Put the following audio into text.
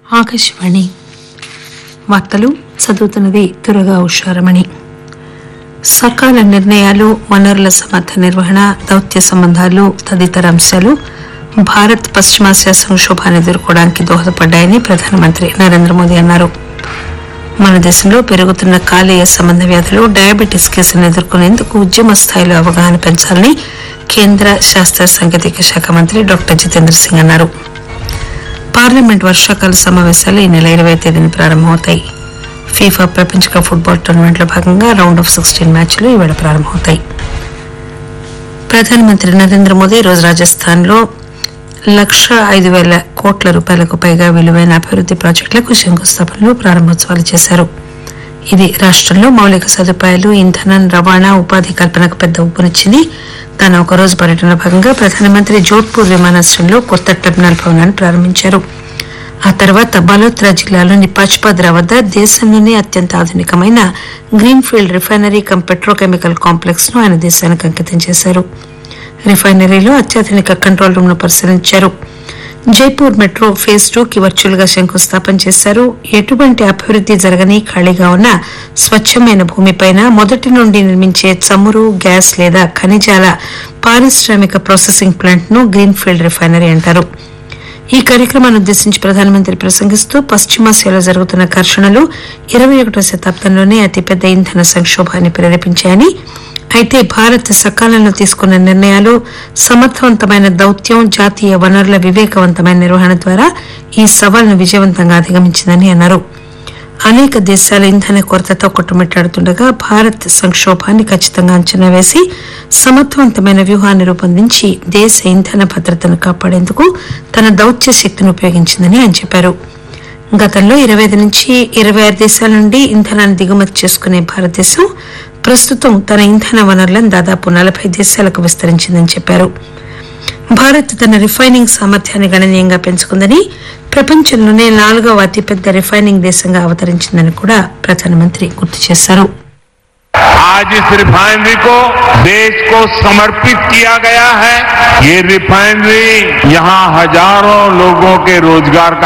ఆకాశవాణి వార్తలు చదువుతున్నది దుర్గా ఉషారమణి సకాల నిర్ణయాలు వనరుల సమర్థ నిర్వహణ దౌత్య సంబంధాలు తదితర అంశాలు భారత్ పశ్చిమాసియా సంక్షోభాన్ని ఎదుర్కోవడానికి దోహదపడ్డాయని ప్రధానమంత్రి నరేంద్ర మోదీ అన్నారు మన దేశంలో పెరుగుతున్న కాలేయ సంబంధ వ్యాధులు డయాబెటీస్ కేసులను ఎదుర్కొనేందుకు ఉద్యమ స్థాయిలో అవగాహన పెంచాలని కేంద్ర శాస్త్ర సాంకేతిక శాఖ మంత్రి డాక్టర్ జితేంద్ర సింగ్ అన్నారు పార్లమెంట్ వర్షాకాల సమావేశాలు ఈ నెల ఇరవై తేదీన ప్రారంభమవుతాయి ఫీఫా ప్రపంచ కప్ ఫుట్బాల్ టోర్నమెంట్లో భాగంగా రౌండ్ ఆఫ్ సిక్స్టీన్ మ్యాచ్లు ఈవేళ ప్రారంభమవుతాయి ప్రధానమంత్రి నరేంద్ర మోదీ ఈరోజు రాజస్థాన్లో లక్ష ఐదు వేల కోట్ల రూపాయలకు పైగా విలువైన అభివృద్ది ప్రాజెక్టులకు శంకుస్థాపనలు ప్రారంభోత్సవాలు చేశారు ఇది రాష్ట్రంలో మౌలిక సదుపాయాలు ఇంధనం రవాణా ఉపాధి కల్పనకు పెద్ద ఊపునిచ్చింది తన ఒక రోజు పర్యటనలో భాగంగా ప్రధానమంత్రి జోధ్పూర్ విమానాశ్రయంలో కొత్త టెర్మినల్ భవనాన్ని ప్రారంభించారు ఆ తర్వాత బలోత్రా జిల్లాలోని పచ్పద్రా వద్ద దేశంలోనే అత్యంత ఆధునికమైన greenfield refinery cum petrochemical complex ను ఆయన దేశానికి అంకితం చేశారు రిఫైనరీలో అత్యాధునిక కంట్రోల్ రూమ్ ను పరిశీలించారు జైపూర్ మెట్రో ఫేజ్ టూ కి వర్చువల్ గా శంకుస్థాపన చేశారు ఎటువంటి అభివృద్ది జరగని ఖాళీగా ఉన్న స్వచ్ఛమైన భూమిపైన మొదటి నుండి నిర్మించే చమురు గ్యాస్ లేదా ఖనిజాల పారిశ్రామిక ప్రాసెసింగ్ ప్లాంట్ ను గ్రీన్ఫీల్డ్ రిఫైనరీ అంటారు ఈ కార్యక్రమాన్ని ఉద్దేశించి ప్రధానమంత్రి ప్రసంగిస్తూ పశ్చిమాసియాలో జరుగుతున్న ఘర్షణలు ఇరవై ఒకటో శతాబ్దంలోనే అతిపెద్ద ఇంధన సంక్షోభాన్ని ప్రేరేపించాయని అయితే భారత్ సకాలంలో తీసుకున్న నిర్ణయాలు సమర్థవంతమైన దౌత్యం జాతీయ వనరుల వివేకవంతమైన నిర్వహణ ద్వారా ఈ సవాల్ను విజయవంతంగా అధిగమించిందని అన్నారు అనేక దేశాలు ఇంధన కొరతతో కొట్టుమిట్టాడుతుండగా భారత్ సంక్షోభాన్ని ఖచ్చితంగా అంచనా వేసి సమర్థవంతమైన వ్యూహాన్ని రూపొందించి దేశ ఇంధన భద్రతను కాపాడేందుకు తన దౌత్య శక్తిని ఉపయోగించిందని ఆయన చెప్పారు గతంలో ఇరవై ఐదు నుంచి ఇరవై ఆరు దేశాల నుండి ఇంధనాన్ని దిగుమతి చేసుకునే భారతదేశం ప్రస్తుతం తన ఇంధన వనరులను దాదాపు నలభై దేశాలకు విస్తరించిందని చెప్పారు భారత్ తన రిఫైనింగ్ సామర్థ్యాన్ని గణనీయంగా పెంచుకుందని ప్రపంచంలోనే నాలుగవ అతిపెద్ద రిఫైనింగ్ దేశంగా అవతరించిందని కూడా ప్రధానమంత్రి గుర్తు చేశారు आज इस रिफाइनरी को देश को समर्पित किया गया है ये रिफाइनरी यहाँ हजारों लोगों के रोजगार का